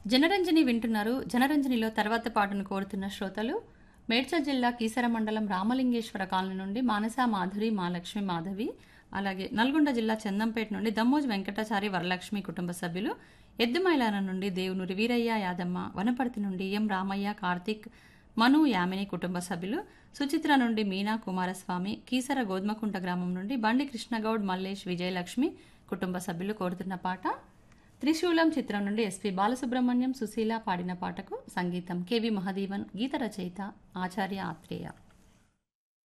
జనరంజని వింటున్నారు జనరంజనిలో తర్వాత పాటను కోరుతున్న శ్రోతలు మేడ్చల్ జిల్లా కీసర మండలం రామలింగేశ్వర కాలనీ నుండి మానస మాధురి మాలక్ష్మి మాధవి అలాగే నల్గొండ జిల్లా చందంపేట నుండి దమ్మోజు వెంకటాచారి వరలక్ష్మి కుటుంబ సభ్యులు ఎద్దుమైలాన నుండి దేవునూరి వీరయ్య యాదమ్మ వనపర్తి నుండి ఎం రామయ్య కార్తిక్ మను యామిని కుటుంబ సభ్యులు సుచిత్ర నుండి మీనా కుమారస్వామి కీసర గోధుమకుంట గ్రామం నుండి బండి కృష్ణగౌడ్ మల్లేష్ విజయలక్ష్మి కుటుంబ సభ్యులు కోరుతున్న పాట త్రిశూలం చిత్రం నుండి ఎస్పి బాలసుబ్రహ్మణ్యం సుశీల పాడిన పాటకు సంగీతం కెవి మహదీవన్ గీత రచయిత ఆచార్య ఆత్రేయ